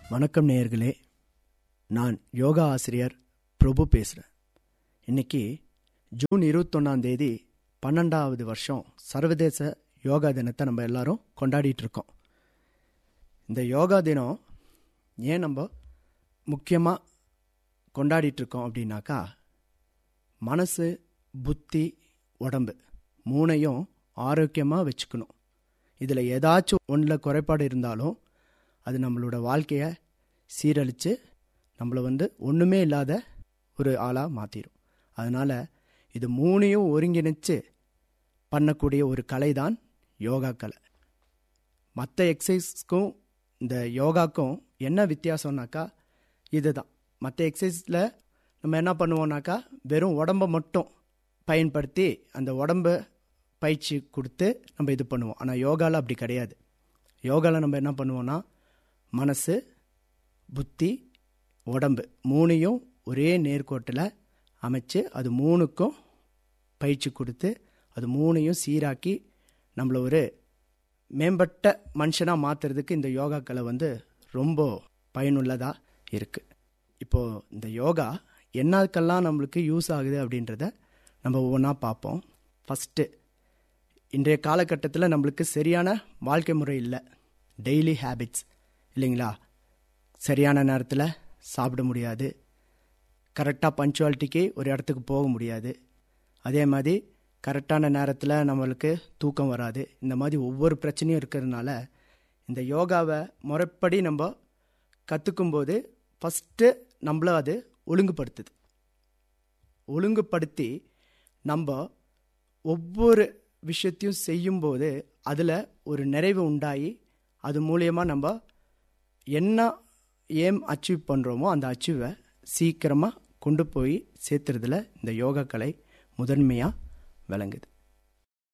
வணக்கம் நேயர்களே நான் யோகா ஆசிரியர் பிரபு பேசுகிறேன் இன்னைக்கு ஜூன் இருபத்தொன்னாம் தேதி பன்னெண்டாவது வருஷம் சர்வதேச யோகா தினத்தை நம்ம எல்லாரும் கொண்டாடிட்டு இருக்கோம் இந்த யோகா தினம் ஏன் நம்ம முக்கியமாக கொண்டாடிட்டு இருக்கோம் அப்படின்னாக்கா மனசு புத்தி உடம்பு மூணையும் ஆரோக்கியமாக வச்சுக்கணும் இதில் ஏதாச்சும் ஒன்றில் குறைபாடு இருந்தாலும் அது நம்மளோட வாழ்க்கையை சீரழித்து நம்மளை வந்து ஒன்றுமே இல்லாத ஒரு ஆளாக மாற்றிடும் அதனால் இது மூணையும் ஒருங்கிணைச்சு பண்ணக்கூடிய ஒரு கலை தான் யோகா கலை மற்ற எக்ஸசைஸ்க்கும் இந்த யோகாக்கும் என்ன வித்தியாசம்னாக்கா இதுதான் மற்ற எக்ஸசைஸில் நம்ம என்ன பண்ணுவோம்னாக்கா வெறும் உடம்பை மட்டும் பயன்படுத்தி அந்த உடம்பை பயிற்சி கொடுத்து நம்ம இது பண்ணுவோம் ஆனால் யோகாவில் அப்படி கிடையாது யோகாவில் நம்ம என்ன பண்ணுவோம்னா மனசு புத்தி உடம்பு மூணையும் ஒரே நேர்கோட்டில் அமைச்சு அது மூணுக்கும் பயிற்சி கொடுத்து அது மூணையும் சீராக்கி நம்மளை ஒரு மேம்பட்ட மனுஷனாக மாற்றுறதுக்கு இந்த யோகா கலை வந்து ரொம்ப பயனுள்ளதாக இருக்குது இப்போது இந்த யோகா என்னக்கெல்லாம் நம்மளுக்கு யூஸ் ஆகுது அப்படின்றத நம்ம ஒவ்வொன்றா பார்ப்போம் ஃபஸ்ட்டு இன்றைய காலகட்டத்தில் நம்மளுக்கு சரியான வாழ்க்கை முறை இல்லை டெய்லி ஹேபிட்ஸ் இல்லைங்களா சரியான நேரத்தில் சாப்பிட முடியாது கரெக்டாக பஞ்சுவாலிட்டிக்கு ஒரு இடத்துக்கு போக முடியாது அதே மாதிரி கரெக்டான நேரத்தில் நம்மளுக்கு தூக்கம் வராது இந்த மாதிரி ஒவ்வொரு பிரச்சனையும் இருக்கிறதுனால இந்த யோகாவை முறைப்படி நம்ம கற்றுக்கும்போது ஃபஸ்ட்டு நம்மள அது ஒழுங்குபடுத்துது ஒழுங்குபடுத்தி நம்ம ஒவ்வொரு விஷயத்தையும் செய்யும்போது அதில் ஒரு நிறைவு உண்டாகி அது மூலியமாக நம்ம என்ன ஏம் அச்சீவ் பண்ணுறோமோ அந்த அச்சீவை சீக்கிரமாக கொண்டு போய் சேர்த்துறதுல இந்த யோகா கலை முதன்மையாக விளங்குது